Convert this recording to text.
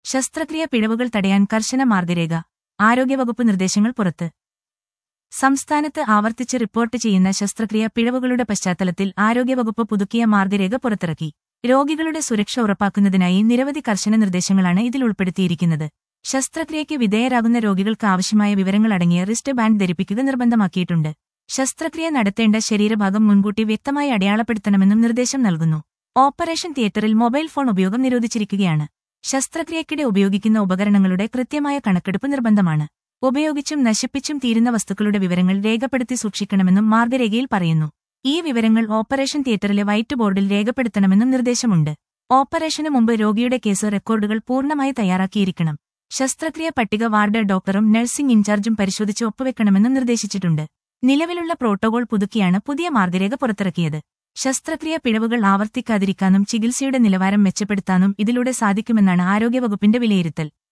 ശസ്ത്രക്രിയ പിഴവുകൾ തടയാൻ കർശന മാർഗരേഖ ആരോഗ്യവകുപ്പ് നിർദ്ദേശങ്ങൾ പുറത്ത് സംസ്ഥാനത്ത് ആവർത്തിച്ച് റിപ്പോർട്ട് ചെയ്യുന്ന ശസ്ത്രക്രിയ പിഴവുകളുടെ പശ്ചാത്തലത്തിൽ ആരോഗ്യവകുപ്പ് പുതുക്കിയ മാർഗരേഖ പുറത്തിറക്കി രോഗികളുടെ സുരക്ഷ ഉറപ്പാക്കുന്നതിനായി നിരവധി കർശന നിർദ്ദേശങ്ങളാണ് ഇതിൽ ഉൾപ്പെടുത്തിയിരിക്കുന്നത് ശസ്ത്രക്രിയയ്ക്ക് വിധേയരാകുന്ന രോഗികൾക്ക് ആവശ്യമായ വിവരങ്ങൾ അടങ്ങിയ റിസ്റ്റ് ബാൻഡ് ധരിപ്പിക്കുക നിർബന്ധമാക്കിയിട്ടുണ്ട് ശസ്ത്രക്രിയ നടത്തേണ്ട ശരീരഭാഗം മുൻകൂട്ടി വ്യക്തമായി അടയാളപ്പെടുത്തണമെന്നും നിർദ്ദേശം നൽകുന്നു ഓപ്പറേഷൻ തിയേറ്ററിൽ മൊബൈൽ ഫോൺ ഉപയോഗം നിരോധിച്ചിരിക്കുകയാണ് ശസ്ത്രക്രിയയ്ക്കിടെ ഉപയോഗിക്കുന്ന ഉപകരണങ്ങളുടെ കൃത്യമായ കണക്കെടുപ്പ് നിർബന്ധമാണ് ഉപയോഗിച്ചും നശിപ്പിച്ചും തീരുന്ന വസ്തുക്കളുടെ വിവരങ്ങൾ രേഖപ്പെടുത്തി സൂക്ഷിക്കണമെന്നും മാർഗരേഖയിൽ പറയുന്നു ഈ വിവരങ്ങൾ ഓപ്പറേഷൻ തിയേറ്ററിലെ വൈറ്റ് ബോർഡിൽ രേഖപ്പെടുത്തണമെന്നും നിർദ്ദേശമുണ്ട് ഓപ്പറേഷന് മുമ്പ് രോഗിയുടെ കേസ് റെക്കോർഡുകൾ പൂർണ്ണമായി തയ്യാറാക്കിയിരിക്കണം ശസ്ത്രക്രിയ പട്ടിക വാർഡ് ഡോക്ടറും നഴ്സിംഗ് ഇൻചാർജും പരിശോധിച്ച് ഒപ്പുവെക്കണമെന്നും നിർദ്ദേശിച്ചിട്ടുണ്ട് നിലവിലുള്ള പ്രോട്ടോകോൾ പുതുക്കിയാണ് പുതിയ മാർഗരേഖ പുറത്തിറക്കിയത് ശസ്ത്രക്രിയ പിഴവുകൾ ആവർത്തിക്കാതിരിക്കാനും ചികിത്സയുടെ നിലവാരം മെച്ചപ്പെടുത്താനും ഇതിലൂടെ സാധിക്കുമെന്നാണ് ആരോഗ്യവകുപ്പിന്റെ വിലയിരുത്തൽ